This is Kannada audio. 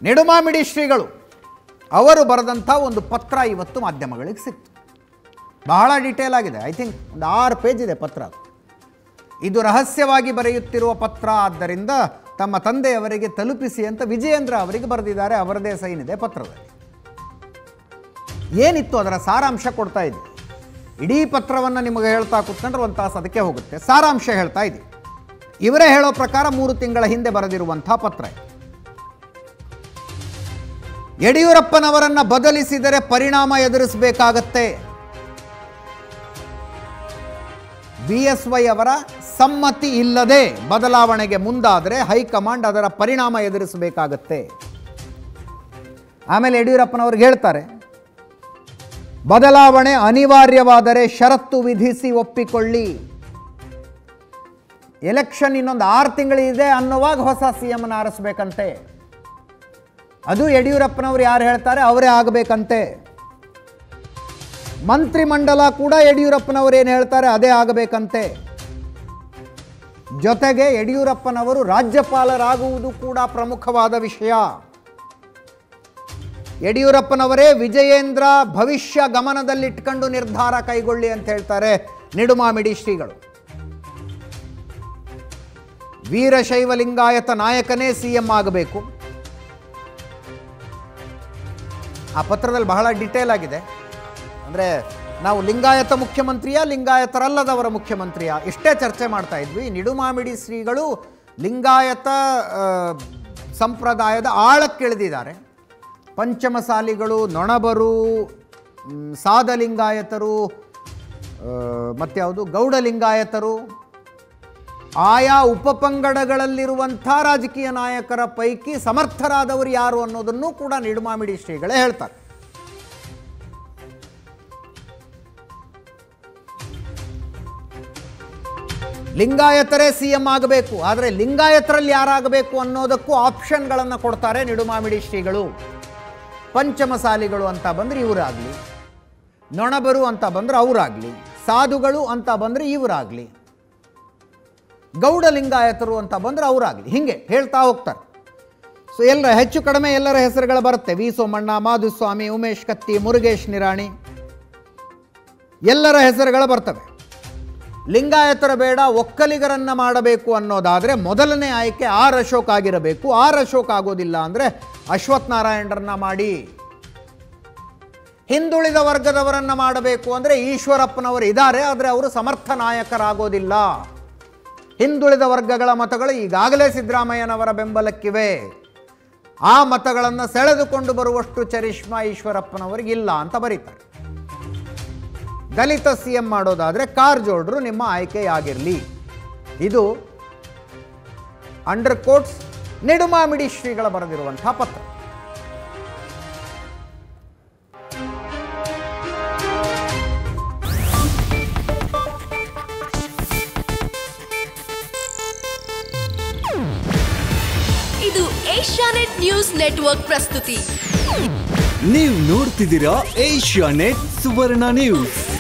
ನೆಡುಮಾಮಿಡಿ ಶ್ರೀಗಳು ಅವರು ಬರೆದಂಥ ಒಂದು ಪತ್ರ ಇವತ್ತು ಮಾಧ್ಯಮಗಳಿಗೆ ಸಿಕ್ತು ಬಹಳ ಡೀಟೇಲ್ ಆಗಿದೆ ಐ ಥಿಂಕ್ ಒಂದು ಆರು ಪೇಜ್ ಇದೆ ಪತ್ರ ಇದು ರಹಸ್ಯವಾಗಿ ಬರೆಯುತ್ತಿರುವ ಪತ್ರ ಆದ್ದರಿಂದ ತಮ್ಮ ತಂದೆಯವರಿಗೆ ತಲುಪಿಸಿ ಅಂತ ವಿಜಯೇಂದ್ರ ಅವರಿಗೆ ಬರೆದಿದ್ದಾರೆ ಅವರದೇ ಸೈನ್ ಇದೆ ಪತ್ರದಲ್ಲಿ ಏನಿತ್ತು ಅದರ ಸಾರಾಂಶ ಕೊಡ್ತಾ ಇದ್ದೆ ಇಡೀ ಪತ್ರವನ್ನು ನಿಮಗೆ ಹೇಳ್ತಾ ಕೂತ್ಕೊಂಡ್ರೆ ಒಂದು ತಾಸು ಅದಕ್ಕೆ ಹೋಗುತ್ತೆ ಸಾರಾಂಶ ಹೇಳ್ತಾ ಇದ್ದೀವಿ ಇವರೇ ಹೇಳೋ ಪ್ರಕಾರ ಮೂರು ತಿಂಗಳ ಹಿಂದೆ ಬರೆದಿರುವಂಥ ಪತ್ರ ಇದು. ಯಡಿಯೂರಪ್ಪನವರನ್ನ ಬದಲಿಸಿದರೆ ಪರಿಣಾಮ ಎದುರಿಸಬೇಕಾಗತ್ತೆ ಬಿ ಎಸ್ ವೈ ಅವರ ಸಮ್ಮತಿ ಇಲ್ಲದೆ ಬದಲಾವಣೆಗೆ ಮುಂದಾದರೆ ಹೈಕಮಾಂಡ್ ಅದರ ಪರಿಣಾಮ ಎದುರಿಸಬೇಕಾಗತ್ತೆ ಆಮೇಲೆ ಯಡಿಯೂರಪ್ಪನವ್ರಿಗೆ ಹೇಳ್ತಾರೆ ಬದಲಾವಣೆ ಅನಿವಾರ್ಯವಾದರೆ ಷರತ್ತು ವಿಧಿಸಿ ಒಪ್ಪಿಕೊಳ್ಳಿ ಎಲೆಕ್ಷನ್ ಇನ್ನೊಂದು ಆರು ತಿಂಗಳಿದೆ ಅನ್ನುವಾಗ ಹೊಸ ಸಿ ಎಮ್ನ ಆರಿಸ್ಬೇಕಂತೆ ಅದು ಯಡಿಯೂರಪ್ಪನವರು ಯಾರು ಹೇಳ್ತಾರೆ ಅವರೇ ಆಗಬೇಕಂತೆ ಮಂತ್ರಿಮಂಡಲ ಕೂಡ ಯಡಿಯೂರಪ್ಪನವರು ಏನು ಹೇಳ್ತಾರೆ ಅದೇ ಆಗಬೇಕಂತೆ ಜೊತೆಗೆ ಯಡಿಯೂರಪ್ಪನವರು ರಾಜ್ಯಪಾಲರಾಗುವುದು ಕೂಡ ಪ್ರಮುಖವಾದ ವಿಷಯ ಯಡಿಯೂರಪ್ಪನವರೇ ವಿಜಯೇಂದ್ರ ಭವಿಷ್ಯ ಗಮನದಲ್ಲಿಟ್ಕೊಂಡು ನಿರ್ಧಾರ ಕೈಗೊಳ್ಳಿ ಅಂತ ಹೇಳ್ತಾರೆ ನಿಡುಮಾಮಿಡಿ ಶ್ರೀಗಳು ವೀರಶೈವ ಲಿಂಗಾಯತ ನಾಯಕನೇ ಸಿ ಎಂ ಆಗಬೇಕು ಆ ಪತ್ರದಲ್ಲಿ ಬಹಳ ಡಿಟೇಲ್ ಆಗಿದೆ ಅಂದರೆ ನಾವು ಲಿಂಗಾಯತ ಮುಖ್ಯಮಂತ್ರಿಯ ಲಿಂಗಾಯತರಲ್ಲದವರ ಮುಖ್ಯಮಂತ್ರಿಯ ಇಷ್ಟೇ ಚರ್ಚೆ ಮಾಡ್ತಾ ಇದ್ವಿ ನಿಡುಮಾಮಿಡಿ ಶ್ರೀಗಳು ಲಿಂಗಾಯತ ಆ, ಸಂಪ್ರದಾಯದ ಆಳಕ್ಕಿಳಿದಿದ್ದಾರೆ ಪಂಚಮಸಾಲಿಗಳು ನೊಣಬರು ಮ್, ಸಾದ ಲಿಂಗಾಯತರು ಆ, ಮತ್ಯಾವುದು ಗೌಡ ಲಿಂಗಾಯತರು ಆಯಾ ಉಪಪಂಗಡಗಳಲ್ಲಿರುವಂಥ ರಾಜಕೀಯ ನಾಯಕರ ಪೈಕಿ ಸಮರ್ಥರಾದವರು ಯಾರು ಅನ್ನೋದನ್ನು ಕೂಡ ನಿಡುಮಾಮಿಡಿ ಶ್ರೀಗಳೇ ಹೇಳ್ತಾರೆ ಲಿಂಗಾಯತರೇ ಸಿ ಎಂ ಆಗಬೇಕು ಆದರೆ ಲಿಂಗಾಯತರಲ್ಲಿ ಯಾರಾಗಬೇಕು ಅನ್ನೋದಕ್ಕೂ ಆಪ್ಷನ್ಗಳನ್ನು ಕೊಡ್ತಾರೆ ನಿಡುಮಾಮಿಡಿ ಶ್ರೀಗಳು ಪಂಚಮಸಾಲಿಗಳು ಅಂತ ಬಂದರೆ ಇವರಾಗಲಿ ನೊಣಬರು ಅಂತ ಬಂದರೆ ಅವರಾಗಲಿ ಸಾಧುಗಳು ಅಂತ ಬಂದರೆ ಇವರಾಗಲಿ ಗೌಡ ಲಿಂಗಾಯತರು ಅಂತ ಬಂದರೆ ಅವರಾಗಲಿ ಹೀಗೆ ಹೇಳ್ತಾ ಹೋಗ್ತಾರೆ ಸೊ ಎಲ್ಲರ ಹೆಚ್ಚು ಕಡಿಮೆ ಎಲ್ಲರ ಹೆಸರುಗಳು ಬರುತ್ತೆ ವಿ ಸೋಮಣ್ಣ ಮಾಧುಸ್ವಾಮಿ ಉಮೇಶ್ ಕತ್ತಿ ಮುರುಗೇಶ್ ನಿರಾಣಿ ಎಲ್ಲರ ಹೆಸರುಗಳು ಬರ್ತವೆ ಲಿಂಗಾಯತರ ಬೇಡ ಒಕ್ಕಲಿಗರನ್ನ ಮಾಡಬೇಕು ಅನ್ನೋದಾದರೆ ಮೊದಲನೇ ಆಯ್ಕೆ ಆರ್ ಅಶೋಕ್ ಆಗಿರಬೇಕು ಆರ್ ಅಶೋಕ್ ಆಗೋದಿಲ್ಲ ಅಂದರೆ ಅಶ್ವಥ್ ನಾರಾಯಣರನ್ನ ಮಾಡಿ ಹಿಂದುಳಿದ ವರ್ಗದವರನ್ನ ಮಾಡಬೇಕು ಅಂದರೆ ಈಶ್ವರಪ್ಪನವರು ಇದ್ದಾರೆ ಆದರೆ ಅವರು ಸಮರ್ಥ ನಾಯಕರಾಗೋದಿಲ್ಲ ಹಿಂದುಳಿದ ವರ್ಗಗಳ ಮತಗಳು ಈಗಾಗಲೇ ಸಿದ್ದರಾಮಯ್ಯನವರ ಬೆಂಬಲಕ್ಕಿವೆ ಆ ಮತಗಳನ್ನು ಸೆಳೆದುಕೊಂಡು ಬರುವಷ್ಟು ಚರಿಷ್ಮಾ ಈಶ್ವರಪ್ಪನವರಿಗಿಲ್ಲ ಅಂತ ಬರೀತಾರೆ ದಲಿತ ಸಿ ಎಂ ಮಾಡೋದಾದರೆ ಕಾರಜೋಳರು ನಿಮ್ಮ ಆಯ್ಕೆಯಾಗಿರಲಿ ಇದು ಅಂಡರ್ ಕೋಟ್ಸ್ ನಿಡುಮಾಮಿಡಿ ಶ್ರೀಗಳ ಬರೆದಿರುವಂತಹ ಪತ್ರ ಇದು ಏಷ್ಯಾನೆಟ್ ನ್ಯೂಸ್ ನೆಟ್ವರ್ಕ್ ಪ್ರಸ್ತುತಿ ನೀವು ನೋಡ್ತಿದ್ದೀರಾ ಏಷ್ಯಾ ನೆಟ್ ಸುವರ್ಣ ನ್ಯೂಸ್